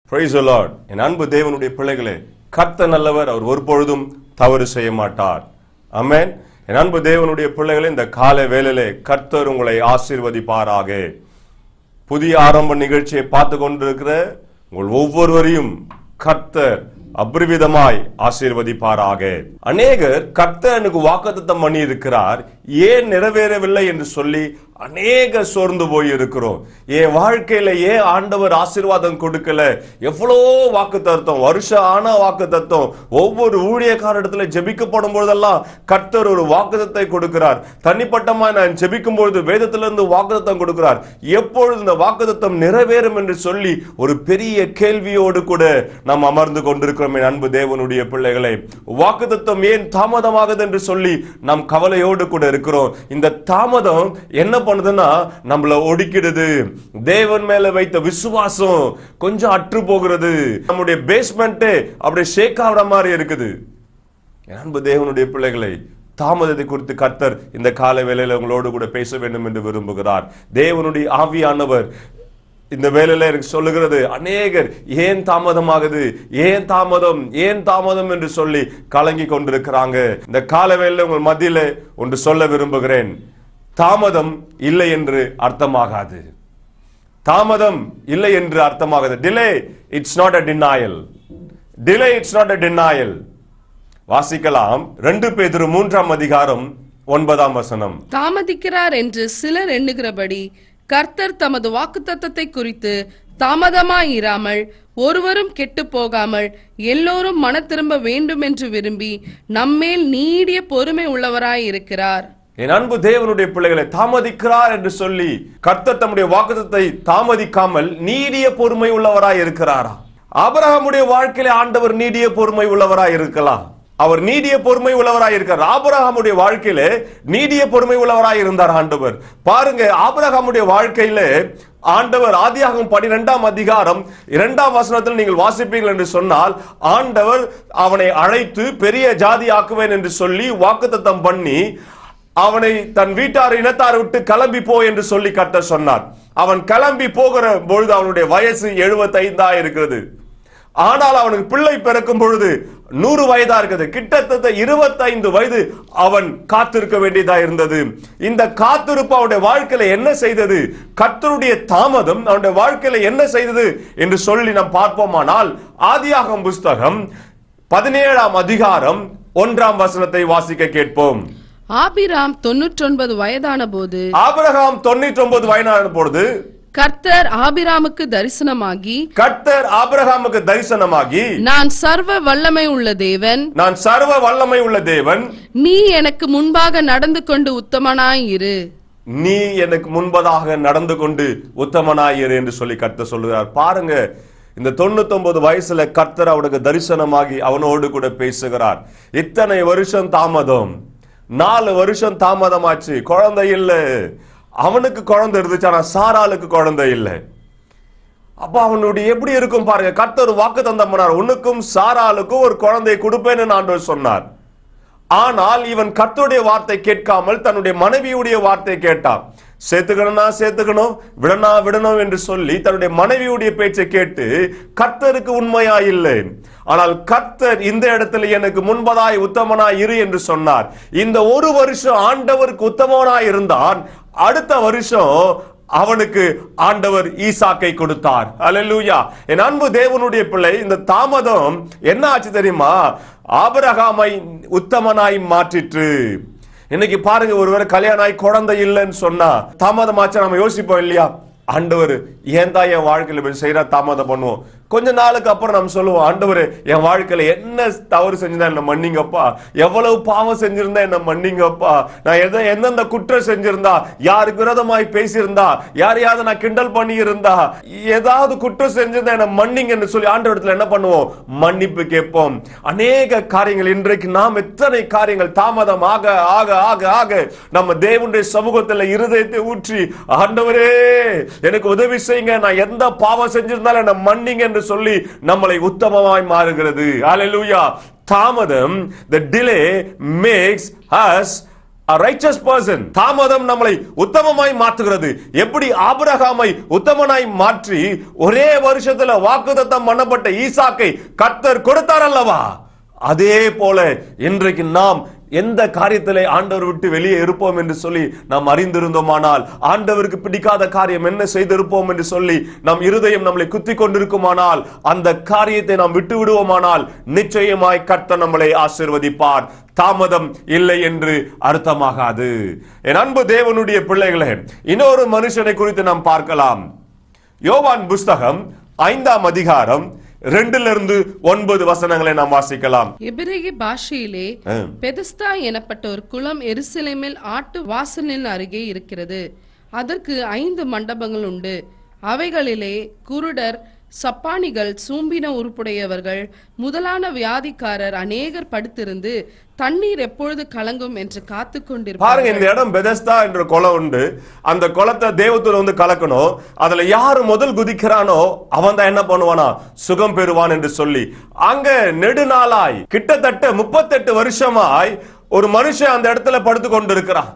Praise the Lord. என் அன்பு தேவனுடைய பிள்ளைகளே கர்த்தர் நல்லவர் அவர் ஒருபொழுதும் தவறு செய்ய மாட்டார் ஆமென் என் அன்பு தேவனுடைய பிள்ளைகளே இந்த காலை வேளையிலே கர்த்தர் உங்களை ஆசீர்வதிப்பாராக புதிய ஆரம்ப நிகழ்ச்சியை பார்த்து கொண்டிருக்கிற உங்கள் ஒவ்வொருவரையும் கர்த்தர் அபரிவிதமாய் ஆசீர்வதிப்பாராக அநேகர் கர்த்தர் எனக்கு வாக்குத்தத்தம் பண்ணி இருக்கிறார் ஏன் நிறைவேறவில்லை என்று சொல்லி அநேக சோர்ந்து போய் இருக்கிறோம் என் வாழ்க்கையில ஏன் ஆண்டவர் ஆசீர்வாதம் கொடுக்கல எவ்வளோ வாக்கு தத்துவம் வருஷம் ஆனா வாக்கு தத்துவம் ஒவ்வொரு ஊழியக்காரிடத்துல ஜெபிக்கப்படும் பொழுதெல்லாம் கர்த்தர் ஒரு வாக்குத்தத்தை கொடுக்கிறார் தனிப்பட்டமா நான் ஜெபிக்கும் பொழுது வேதத்திலிருந்து வாக்குத்தத்தம் கொடுக்கிறார் எப்பொழுது இந்த வாக்குத்தத்தம் நிறைவேறும் என்று சொல்லி ஒரு பெரிய கேள்வியோடு கூட நாம் அமர்ந்து கொண்டிருக்கிறோம் என் அன்பு தேவனுடைய பிள்ளைகளை வாக்குத்தத்தம் ஏன் தாமதமாகுது என்று சொல்லி நாம் கவலையோடு கூட இருக்கிறோம் இந்த தாமதம் என்ன பண்ணுதுன்னா நம்மள ஒடுக்கிடுது தேவன் மேல வைத்த விசுவாசம் கொஞ்சம் அற்று போகிறது நம்முடைய பேஸ்மெண்ட் அப்படியே ஷேக் ஆகிற மாதிரி இருக்குது என் அன்பு தேவனுடைய பிள்ளைகளை தாமதத்தை குறித்து கர்த்தர் இந்த கால வேளையில உங்களோடு கூட பேச வேண்டும் என்று விரும்புகிறார் தேவனுடைய ஆவியானவர் இந்த வேலையில எனக்கு சொல்லுகிறது அநேகர் ஏன் தாமதமாகுது ஏன் தாமதம் ஏன் தாமதம் என்று சொல்லி கலங்கி கொண்டிருக்கிறாங்க இந்த கால வேளையில உங்கள் மத்தியில ஒன்று சொல்ல விரும்புகிறேன் தாமதம் இல்லை என்று அர்த்தமாகாது தாமதம் இல்லை என்று அர்த்தமாகாது delay it's not a denial delay it's not a denial வாசிக்கலாம் ரெண்டு பேதுரு மூன்றாம் அதிகாரம் ஒன்பதாம் வசனம் தாமதிக்கிறார் என்று சிலர் எண்ணுகிறபடி கர்த்தர் தமது வாக்குத்தத்தத்தை குறித்து தாமதமாயிராமல் ஒருவரும் கெட்டு போகாமல் எல்லோரும் மன திரும்ப வேண்டும் என்று விரும்பி நம்மேல் நீடிய பொறுமை உள்ளவராய் இருக்கிறார் என் அன்பு தேவனுடைய பிள்ளைகளை தாமதிக்கிறார் என்று சொல்லி கர்த்தர் தம்முடைய வாக்குத்தத்தை தாமதிக்காமல் நீடிய பொறுமை உள்ளவராய் இருக்கிறாரா ஆபிரகாமுடைய வாழ்க்கையில ஆண்டவர் நீடிய பொறுமை உள்ளவராய் இருக்கலாம் அவர் நீடிய பொறுமை உள்ளவராய் இருக்கார் ஆபிரகாமுடைய வாழ்க்கையில நீடிய பொறுமை உள்ளவராய் இருந்தார் ஆண்டவர் பாருங்க ஆபிரகாமுடைய வாழ்க்கையில ஆண்டவர் ஆதியாகமம் பனிரெண்டாம் அதிகாரம் இரண்டாம் வசனத்தில் நீங்கள் வாசிப்பீர்கள் என்று சொன்னால் ஆண்டவர் அவனை அழைத்து பெரிய ஜாதி ஆக்குவேன் என்று சொல்லி வாக்குத்தத்தம் பண்ணி அவனை தன் வீட்டார் இனத்தார் விட்டு கிளம்பி போ என்று சொல்லி கர்த்தர் சொன்னார் அவன் கிளம்பி போகிற பொழுது அவனுடைய வயசு 75 இருக்கிறது ஆனால் அவனுக்கு பிள்ளை பிறக்கும் பொழுது நூறு வயதா இருக்குது கிட்டத்தட்ட இருபத்தைந்து வயது அவன் காத்திருக்க வேண்டியதா இருந்தது இந்த காத்திருப்பு அவனுடைய வாழ்க்கையில என்ன செய்தது கர்த்தருடைய தாமதம் அவனுடைய வாழ்க்கையில என்ன செய்தது என்று சொல்லி நாம் பார்ப்போமானால் ஆதியாகம் புஸ்தகம் பதினேழாம் அதிகாரம் ஒன்றாம் வசனத்தை வாசிக்க கேட்போம் ஆபிராம் தொன்னூற்றொன்பது வயதான போது ஆபிரகாம் தொண்ணூற்றி ஒன்பது வயதான பொழுது கர்த்தர் ஆபிராமுக்கு தரிசனமாகி கர்த்தர் ஆபிரகாமுக்கு தரிசனமாகி நான் சர்வ வல்லமை உள்ள தேவன் நான் சர்வ வல்லமை உள்ள தேவன் நீ எனக்கு முன்பாக நடந்து கொண்டு உத்தமனாய் இரு நீ எனக்கு முன்பதாக நடந்து கொண்டு உத்தமனாயிரு என்று சொல்லி கர்த்தர் சொல்லுகிறார் பாருங்க இந்த தொண்ணூத்தொன்பது வயசுல கர்த்தர் அவனுக்கு தரிசனமாகி அவனோடு கூட பேசுகிறார் இத்தனை வருஷம் தாமதம் நாலு வருஷம் தாமதமாச்சு குழந்தை இல்லை அவனுக்கு குழந்தை இருந்துச்சு ஆனா சாராளுக்கு குழந்தை இல்லை அப்ப அவனுடைய எப்படி இருக்கும் பாருங்க கர்த்தர் வாக்கு தந்தம் பண்ணார் உனக்கும் சாராளுக்கும் ஒரு குழந்தையை கொடுப்பேன்னு ஆண்டவர் சொன்னார் ஆனால் இவன் கர்த்தருடைய வார்த்தை கேட்காமல் தன்னுடைய மனைவியுடைய வார்த்தை கேட்டான் சேர்த்துக்கணும்னா சேர்த்துக்கணும் விடனா விடணும் என்று சொல்லி தன்னுடைய மனைவியுடைய பேச்சை கேட்டு கர்த்தருக்கு உண்மையா இல்லை ஆனால் கர்த்தர் இந்த இடத்துல எனக்கு முன்பதாய் உத்தமனாய் இரு என்று சொன்னார் இந்த ஒரு வருஷம் ஆண்டவருக்கு உத்தமனாய் இருந்தான் அடுத்த வருஷம் அவனுக்கு ஆண்டவர் ஈசாக்கை கொடுத்தார் அல்லேலூயா என் அன்பு தேவனுடைய பிள்ளை இந்த தாமதம் என்ன ஆச்சு தெரியுமா ஆபிரகாமை உத்தமனாய் மாற்றிற்று இன்னைக்கு பாருங்க ஒருவேளை கல்யாணம் ஆகி குழந்தை இல்லைன்னு சொன்னா தாமதமாச்சா நம்ம யோசிப்போம் இல்லையா ஆண்டவர் ஏன் தான் என் வாழ்க்கையில இப்படி செய்யறா தாமதம் பண்ணுவோம் கொஞ்ச நாளுக்கு அப்புறம் நம்ம சொல்லுவோம் ஆண்டவர் என் வாழ்க்கையில என்ன தவறு செஞ்சிருந்தா என்ன மன்னிங்கப்பா எவ்வளவு பாவம் செஞ்சிருந்தா என்ன மன்னிங்கப்பா நான் எதை எந்தெந்த குற்றம் செஞ்சிருந்தா யாருக்கு விரோதமாய் பேசியிருந்தா யாரையாவது நான் கிண்டல் பண்ணி இருந்தா ஏதாவது குற்றம் செஞ்சிருந்தா என்ன மன்னிங்கன்னு சொல்லி ஆண்டவரத்துல என்ன பண்ணுவோம் மன்னிப்பு கேட்போம் அநேக காரியங்கள் இன்றைக்கு நாம் எத்தனை காரியங்கள் தாமதம் ஆக ஆக ஆக ஆக நம்ம தேவனுடைய சமூகத்துல இருதயத்தை ஊற்றி ஆண்டவரே எனக்கு உதவி செய்யுங்க நான் எந்த பாவம் செஞ்சிருந்தாலும் என்ன மன்னிங்க என்று சொல்லி நம்மளை உத்தமமாய் மாறுகிறது அல்லேலூயா தாமதம் the delay makes us a righteous person தாமதம் நம்மளை உத்தமமாய் மாற்றுகிறது எப்படி ஆபிரகாமை உத்தமனாய் மாற்றி ஒரே வருஷத்துல வாக்குத்தத்தம் பண்ணப்பட்ட ஈசாக்கை கர்த்தர் கொடுத்தார் அல்லவா அதே போல இன்றைக்கு நாம் எந்த காரியத்திலே ஆண்டவர் விட்டு வெளியே இருப்போம் என்று சொல்லி நாம் அறிந்திருந்தோமானால் ஆண்டவருக்கு பிடிக்காத காரியம் என்ன செய்திருப்போம் என்று சொல்லி நம் இருதயம் நம்மளை குத்தி கொண்டிருக்குமானால் அந்த காரியத்தை நாம் விட்டு விடுவோமானால் நிச்சயமாய் கர்த்தர் நம்மளை ஆசிர்வதிப்பார் தாமதம் இல்லை என்று அர்த்தமாகாது என் அன்பு தேவனுடைய பிள்ளைகளே இன்னொரு மனுஷனை குறித்து நாம் பார்க்கலாம் யோவான் புஸ்தகம் ஐந்தாம் அதிகாரம் ரெண்டிலிருந்து ஒன்பது வசனங்களை நாம் வாசிக்கலாம் எபிரேய பாஷையிலே ஆ. பெதஸ்தா எனப்பட்ட ஒரு குளம் எருசலேமில் ஆட்டு வாசலின் அருகே இருக்கிறது அதற்கு ஐந்து மண்டபங்கள் உண்டு அவைகளிலே குருடர் சப்பானிகள் சூம்பின உருப்புடையவர்கள் முதலான வியாதிக்காரர் அநேகர் படுத்திருந்து தண்ணீர் எப்பொழுது கலங்கும் என்று காத்து பாருங்க கொண்டிருப்பார்கள் இந்த இடம் பெதஸ்தா என்ற குளம் உண்டு அந்த குளத்தை தேவத்துல வந்து கலக்கணும் அதுல யாரு முதல் குதிக்கிறானோ அவன் தான் என்ன பண்ணுவானா சுகம் பெறுவான் என்று சொல்லி அங்க நெடுநாளாய் கிட்டத்தட்ட முப்பத்தெட்டு வருஷமாய் ஒரு மனுஷன் அந்த இடத்துல படுத்து கொண்டிருக்கிறான்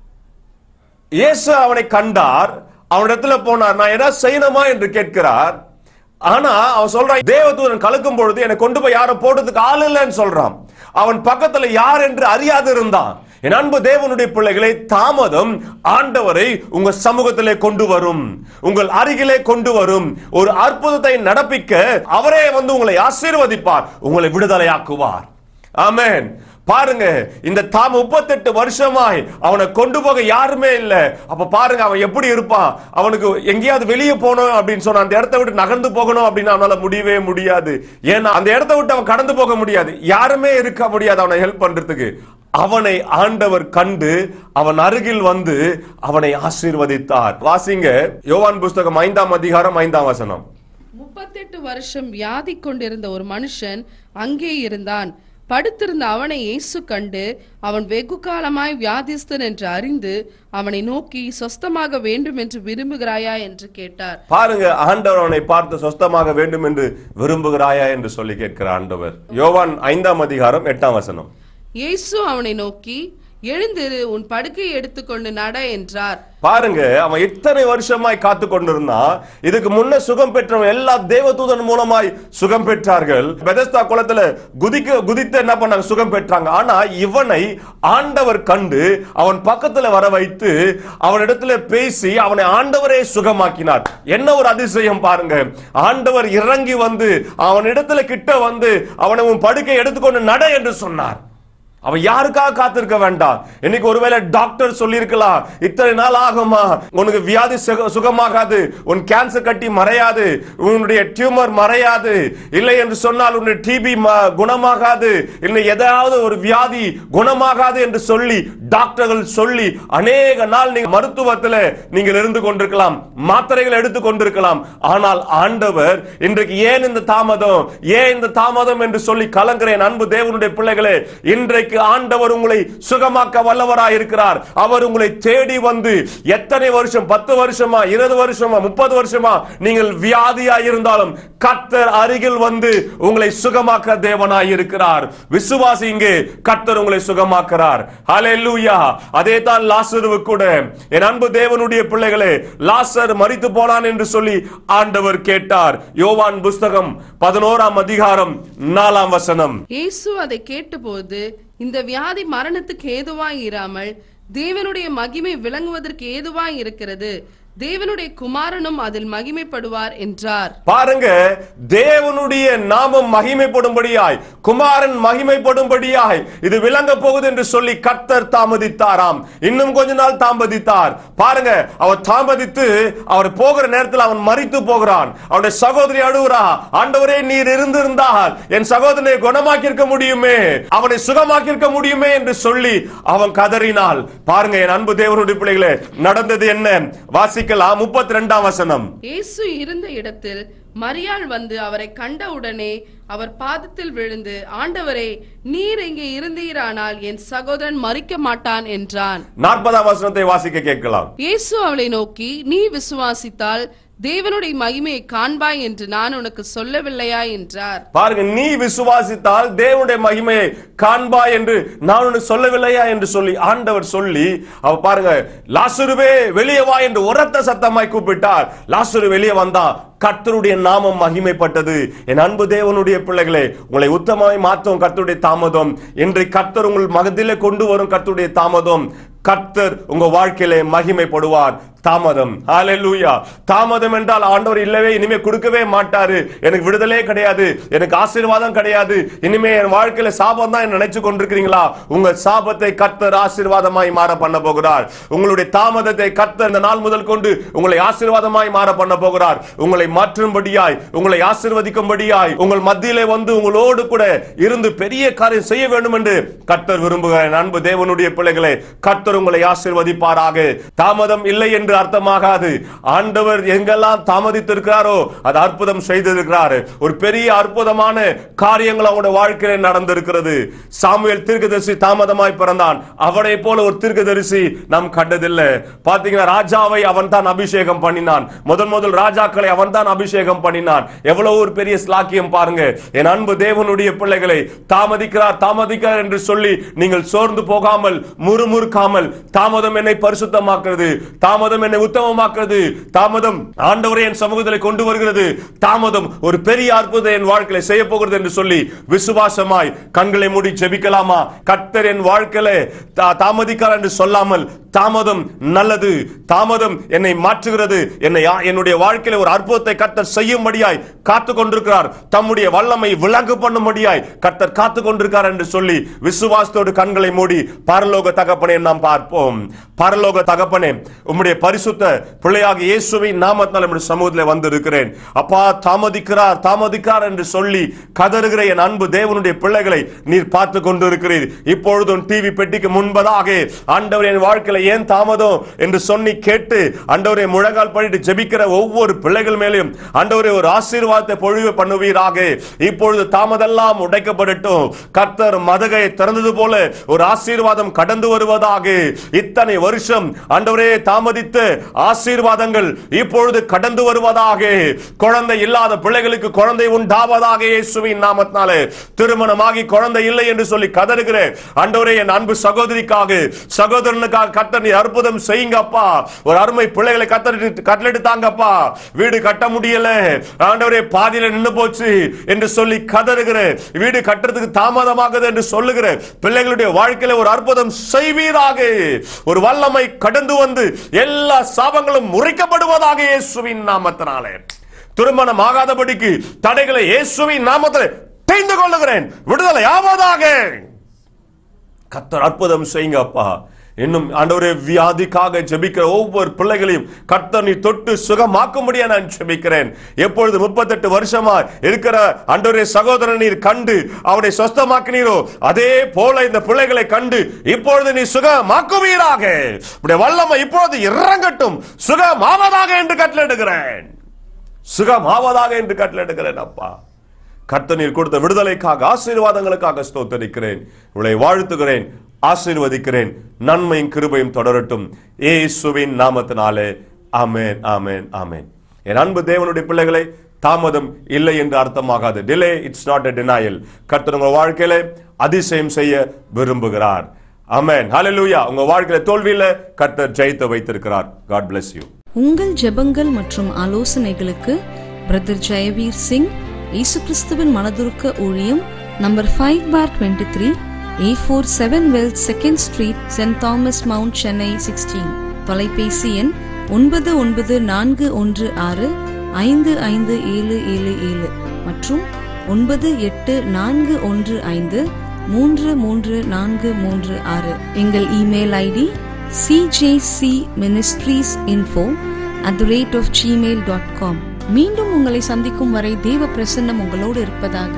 இயேசு அவனை கண்டார் அவனிடத்துல போனார் நான் ஏதாவது செய்யணுமா என்று கேட்கிறார் ஆனா அவன் சொல்றான் தேவதூதன் கலக்கும் பொழுது என்னை கொண்டு போய் யாரும் போடுறதுக்கு ஆள் இல்லைன்னு சொல்றான் அவன் பக்கத்துல யார் என்று அறியாது இருந்தான் என் அன்பு தேவனுடைய பிள்ளைகளை தாமதம் ஆண்டவரை உங்க சமூகத்திலே கொண்டு வரும் உங்கள் அருகிலே கொண்டு வரும் ஒரு அற்புதத்தை நடப்பிக்க அவரே வந்து உங்களை ஆசீர்வதிப்பார் உங்களை விடுதலையாக்குவார் ஆமென் பாருங்க இந்த தாம் முப்பத்தெட்டு வருஷமாய் அவனை கொண்டு போக யாருமே இல்ல அப்ப பாருங்க அவன் எப்படி இருப்பான் அவனுக்கு எங்கேயாவது வெளியே போகணும் அப்படின்னு சொன்னா அந்த இடத்த விட்டு நகர்ந்து போகணும் அப்படின்னு அவனால முடியவே முடியாது ஏன்னா அந்த இடத்த விட்டு அவன் கடந்து போக முடியாது யாருமே இருக்க முடியாது அவனை ஹெல்ப் பண்றதுக்கு அவனை ஆண்டவர் கண்டு அவன் அருகில் வந்து அவனை ஆசீர்வதித்தார் வாசிங்க யோவான் புஸ்தகம் ஐந்தாம் அதிகாரம் ஐந்தாம் வசனம் முப்பத்தெட்டு வருஷம் வியாதி கொண்டிருந்த ஒரு மனுஷன் அங்கே இருந்தான் படுத்திருந்த அவனை இயேசு கண்டு அவன் வெகு காலமாய் வியாதிஸ்தன் என்று அறிந்து அவனை நோக்கி சொஸ்தமாக வேண்டும் என்று விரும்புகிறாயா என்று கேட்டார் பாருங்க ஆண்டவர் அவனை பார்த்து சொஸ்தமாக வேண்டும் என்று விரும்புகிறாயா என்று சொல்லி கேட்கிற ஆண்டவர் யோவான் ஐந்தாம் அதிகாரம் எட்டாம் வசனம் இயேசு அவனை நோக்கி எழுந்திரு உன் படுக்கையை எடுத்துக்கொண்டு நட என்றார் பாருங்க அவன் இத்தனை வருஷமாய் காத்து கொண்டிருந்தான் இதுக்கு முன்ன சுகம் பெற்றவன் எல்லா தேவதூதன் மூலமாய் சுகம் பெற்றார்கள் பெதஸ்தா குளத்துல குதிக்க குதித்து என்ன பண்ணாங்க சுகம் பெற்றாங்க ஆனா இவனை ஆண்டவர் கண்டு அவன் பக்கத்துல வர வைத்து அவனிடத்துல பேசி அவனை ஆண்டவரே சுகமாக்கினார் என்ன ஒரு அதிசயம் பாருங்க ஆண்டவர் இறங்கி வந்து அவனிடத்துல கிட்ட வந்து அவனை உன் படுக்கை எடுத்துக்கொண்டு நட என்று சொன்னார் அவன் யாருக்காக காத்திருக்க வேண்டாம் இன்னைக்கு ஒருவேளை டாக்டர் சொல்லியிருக்கலாம் இத்தனை நாள் ஆகுமா உனக்கு வியாதி சுக- சுகமாகாது உன் கேன்சர் கட்டி மறையாது உன்னுடைய டியூமர் மறையாது இல்லை என்று சொன்னால் உன்னுடைய டிபி குணமாகாது இல்லை ஏதாவது ஒரு வியாதி குணமாகாது என்று சொல்லி டாக்டர்கள் சொல்லி அநேக நாள் நீங்க மருத்துவத்தில் நீங்கள் இருந்து கொண்டிருக்கலாம் மாத்திரைகள் எடுத்துக் கொண்டிருக்கலாம் ஆனால் ஆண்டவர் இன்றைக்கு ஏன் இந்த தாமதம் ஏன் இந்த தாமதம் என்று சொல்லி கலங்குறேன் அன்பு தேவனுடைய பிள்ளைகளே இன்றைக்கு ஆண்டவர் உங்களை சுகமாக்க வல்லவராய் இருக்கிறார் அவர் உங்களை தேடி வந்து எத்தனை வருஷம் பத்து வருஷமா இருபது வருஷமா முப்பது வருஷமா நீங்கள் வியாதியா இருந்தாலும் கர்த்தர் அருகில் வந்து உங்களை சுகமாக்க தேவனாய் இருக்கிறார் விசுவாசி இங்கே கர்த்தர் உங்களை சுகமாக்குறார் ஹalleluya அதே தான் லாசருவு கூட என் அன்பு தேவனுடைய பிள்ளைகளே லாசர் மரித்து போனான் என்று சொல்லி ஆண்டவர் கேட்டார் யோவான் புஸ்தகம் பதினோராம் அதிகாரம் நாலாம் வசனம் இயேசு அதை கேட்டபோது இந்த வியாதி மரணத்துக்கு ஏதுவாய் இராமல் தேவனுடைய மகிமை விளங்குவதற்கு ஏதுவாய் இருக்கிறது தேவனுடைய குமாரனும் அதில் மகிமைப்படுவார் என்றார் பாருங்க தேவனுடைய நாமம் மகிமைப்படும்படியாய் குமாரன் மகிமைப்படும்படியாய் இது விளங்க போகுது என்று சொல்லி கர்த்தர் தாமதித்தாராம் இன்னும் கொஞ்ச நாள் தாமதித்தார் பாருங்க அவர் தாமதித்து அவர் போகிற நேரத்தில் அவன் மரித்து போகிறான் அவனுடைய சகோதரி அழுகுறா ஆண்டவரே நீர் இருந்திருந்தால் என் சகோதரனை குணமாக்கி இருக்க முடியுமே அவனை சுகமாக்கி இருக்க முடியுமே என்று சொல்லி அவன் கதறினாள் பாருங்க என் அன்பு தேவனுடைய பிள்ளைகளே நடந்தது என்ன வாசிக்கலாம் முப்பத்தி ரெண்டாம் வசனம் இயேசு இருந்த இடத்தில் மரியாள் வந்து அவரை கண்டவுடனே அவர் பாதத்தில் விழுந்து ஆண்டவரே நீர் இங்கே இருந்தீரானால் என் சகோதரன் மறிக்க மாட்டான் என்றான் நாற்பதாம் வசனத்தை வாசிக்க கேட்கலாம் இயேசு அவளை நோக்கி நீ விசுவாசித்தால் தேவனுடைய மகிமையை காண்பாய் என்று நான் உனக்கு சொல்லவில்லையா என்றார் பாருங்க நீ விசுவாசித்தால் தேவனுடைய மகிமையை காண்பாய் என்று நான் உனக்கு சொல்லவில்லையா என்று சொல்லி ஆண்டவர் சொல்லி அவ பாருங்க லாசுருவே வெளியே வா என்று உரத்த சத்தமாய் கூப்பிட்டார் லாசுரு வெளியே வந்தா கர்த்தருடைய நாமம் மகிமைப்பட்டது என் அன்பு தேவனுடைய பிள்ளைகளே உங்களை உத்தமாய் மாற்றும் கர்த்தருடைய தாமதம் இன்றை கர்த்தர் உங்கள் மகத்திலே கொண்டு வரும் கர்த்தருடைய தாமதம் கர்த்தர் உங்க வாழ்க்கையிலே மகிமைப்படுவார் தாமதம் ஹalleluya தாமதம் என்றால் ஆண்டவர் இல்லவே இனிமே கொடுக்கவே மாட்டாரு எனக்கு விடுதலே கிடையாது எனக்கு ஆசீர்வாதம் கிடையாது இனிமே என் வாழ்க்கையில சாபம் தான் நினைச்சு கொண்டிருக்கிறீங்களா உங்க சாபத்தை கர்த்தர் ஆசீர்வாதமாய் மாற பண்ண போகிறார் உங்களுடைய தாமதத்தை கர்த்தர் இந்த நாள் முதல் கொண்டு உங்களை ஆசீர்வாதமாய் மாற பண்ண போகிறார் உங்களை மாற்றும்படியாய் உங்களை ஆசீர்வதிக்கும்படியாய் உங்கள் மத்தியிலே வந்து உங்களோடு கூட இருந்து பெரிய காரியம் செய்ய வேண்டும் என்று கர்த்தர் விரும்புகிறேன் அன்பு தேவனுடைய பிள்ளைகளே கர்த்தர் உங்களை ஆசீர்வதிப்பாராக தாமதம் இல்லை என்று அர்த்தமாகாது ஆண்டவர் எங்கெல்லாம் தாமதித்திருக்கிறாரோ அது அற்புதம் செய்திருக்கிறார் ஒரு பெரிய அற்புதமான காரியங்கள் அவனுடைய வாழ்க்கையில் நடந்திருக்கிறது சாமுவேல் தீர்க்கதரிசி தாமதமாய் பிறந்தான் அவனை போல ஒரு தீர்க்கதரிசி நாம் கண்டதில்லை பாத்தீங்கன்னா ராஜாவை அவன் தான் அபிஷேகம் பண்ணினான் முதல் முதல் ராஜாக்களை அவன் தான் அபிஷேகம் பண்ணினான் எவ்வளவு ஒரு பெரிய ஸ்லாக்கியம் பாருங்க என் அன்பு தேவனுடைய பிள்ளைகளை தாமதிக்கிறார் தாமதிக்கிறார் என்று சொல்லி நீங்கள் சோர்ந்து போகாமல் முறுமுறுக்காமல் தாமதம் என்னை பரிசுத்தமாக்குறது தாமதம் என்னை உத்தமமாக்குறது தாமதம் ஆண்டவரை என் சமூகத்தில் கொண்டு வருகிறது தாமதம் ஒரு பெரிய அற்புதம் என் வாழ்க்கையில செய்ய போகிறது என்று சொல்லி விசுவாசமாய் கண்களை மூடி ஜெபிக்கலாமா கர்த்தர் என் வாழ்க்கையில தா- தாமதிக்கிறார் என்று சொல்லாமல் தாமதம் நல்லது தாமதம் என்னை மாற்றுகிறது என்னை ஆ- என்னுடைய வாழ்க்கையில ஒரு அற்புதத்தை கர்த்தர் செய்யும்படியாய் காத்து கொண்டிருக்கிறார் தம்முடைய வல்லமை விளங்கு பண்ணும்படியாய் கர்த்தர் காத்து கொண்டிருக்கிறார் என்று சொல்லி விசுவாசத்தோடு கண்களை மூடி பரலோக தகப்பனே நாம் பார்ப்போம் பரலோக தகப்பனே உம்முடைய பரிசுத்த பிள்ளையாக இயேசுவின் நாமத்தால் நம்முடைய சமூகத்தில் வந்திருக்கிறேன் அப்பா தாமதிக்கிறார் தாமதிக்கிறார் என்று சொல்லி கதறுகிற என் அன்பு தேவனுடைய பிள்ளைகளை நீர் பார்த்து கொண்டிருக்கிறீர் இப்பொழுதும் டிவி பெட்டிக்கு முன்பதாக ஆண்டவர் என் வாழ்க்கையில ஏன் தாமதம் என்று சொல்லி கேட்டு ஆண்டவரை முழங்கால் பண்ணிட்டு ஜெபிக்கிற ஒவ்வொரு பிள்ளைகள் மேலும் ஆண்டவரை ஒரு ஆசீர்வாதத்தை பொழிவு பண்ணுவீராக இப்பொழுது தாமதெல்லாம் உடைக்கப்படட்டும் கர்த்தர் மதகை திறந்தது போல ஒரு ஆசீர்வாதம் கடந்து வருவதாக இத்தனை வருஷம் ஆண்டவரே தாமதித்த ஆசீர்வாதங்கள் இப்பொழுது கடந்து வருவதாக குழந்தை இல்லாத பிள்ளைகளுக்கு குழந்தை உண்டாவதாக இயேசுவின் நாமத்தினாலே திருமணமாகி குழந்தை இல்லை என்று சொல்லி கதறுகிற ஆண்டவரே என் அன்பு சகோதரிக்காக சகோதரனுக்காக கர்த்தர் நீ அற்புதம் செய்யுங்க அப்பா ஒரு அருமை பிள்ளைகளை கத்தரிட்டு கட்டளெடுத்தாங்கப்பா வீடு கட்ட முடியல ஆண்டவரே பாதியில நின்னு போச்சு என்று சொல்லி கதறுகிற வீடு கட்டுறதுக்கு தாமதமாகுது என்று சொல்லுகிற பிள்ளைகளுடைய வாழ்க்கையில ஒரு அற்புதம் செய்வீராக ஒரு வல்லமை கடந்து வந்து எல்லா சாபங்களும் முறிக்கப்படுவதாக இயேசுவின் நாமத்தினாலே திருமணம் ஆகாதபடிக்கு தடைகளை இயேசுவின் நாமத்தில் தெரிந்து கொள்ளுகிறேன் விடுதலை ஆவதாக கத்தர் அற்புதம் செய்யுங்க அப்பா இன்னும் ஆண்டவரே வியாதிக்காக ஜெபிக்கிற ஒவ்வொரு பிள்ளைகளையும் கர்த்தர் நீ தொட்டு சுகமாக்கும்படியா நான் ஜெபிக்கிறேன் எப்பொழுது முப்பத்தெட்டு வருஷமா இருக்கிற ஆண்டவரே சகோதரன் நீர் கண்டு அவனை சொஸ்தமாக்கினீரோ அதே போல இந்த பிள்ளைகளை கண்டு இப்பொழுது நீ சுகமாக்குவீராக உடைய வல்லமை இப்பொழுது இறங்கட்டும் சுகமாவதாக என்று கட்டளையிடுகிறேன் சுகமாவதாக என்று கட்டளையிடுகிறேன் அப்பா கர்த்தர் நீர் கொடுத்த விடுதலைக்காக ஆசீர்வாதங்களுக்காக ஸ்தோத்தரிக்கிறேன் உங்களை வாழ்த்துகிறேன் ஆசீர்வதிக்கிறேன் நன்மையும் கிருபையும் தொடரட்டும் ஏசுவின் நாமத்தினாலே ஆமென் ஆமென் ஆமென் என் அன்பு தேவனுடைய பிள்ளைகளை தாமதம் இல்லை என்று அர்த்தமாகாது delay it's not a denial கர்த்தர் உங்க வாழ்க்கையில அதிசயம் செய்ய விரும்புகிறார் ஆமென் ஹalleluya உங்க வாழ்க்கையில தோல்வியில கர்த்தர் ஜெயித்து வைத்திருக்கிறார் காட் bless you உங்கள் ஜெபங்கள் மற்றும் ஆலோசனைகளுக்கு பிரதர் ஜெயவீர் சிங் இயேசு கிறிஸ்துவின் மனதுருக்க ஊழியம் number five bar twenty three A four seven well second street saint Thomas Mount Chennai sixteen தொலைபேசி எண் ஒன்பது ஒன்பது நான்கு ஒன்று ஆறு ஐந்து ஐந்து ஏழு ஏழு ஏழு மற்றும் ஒன்பது எட்டு நான்கு ஒன்று ஐந்து மூன்று மூன்று நான்கு மூன்று ஆறு எங்கள் email ID CJC ministries info at the rate of Gmail dot com மீண்டும் உங்களை சந்திக்கும் வரை தேவ பிரசன்னம் உங்களோடு இருப்பதாக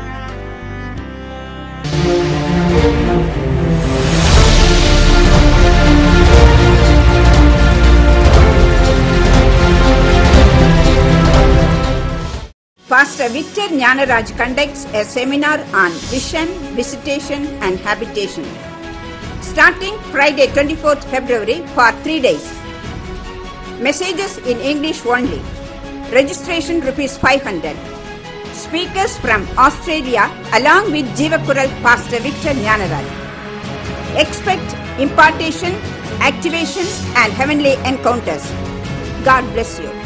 Pastor Victor Jnanaraj conducts a seminar on vision, visitation, and habitation. Starting Friday, 24th February for three days. Messages in English only. Registration rupees 500. Speakers from Australia along with Jivakural Pastor Victor Nyanaraj. Expect impartation, activation and heavenly encounters. God bless you.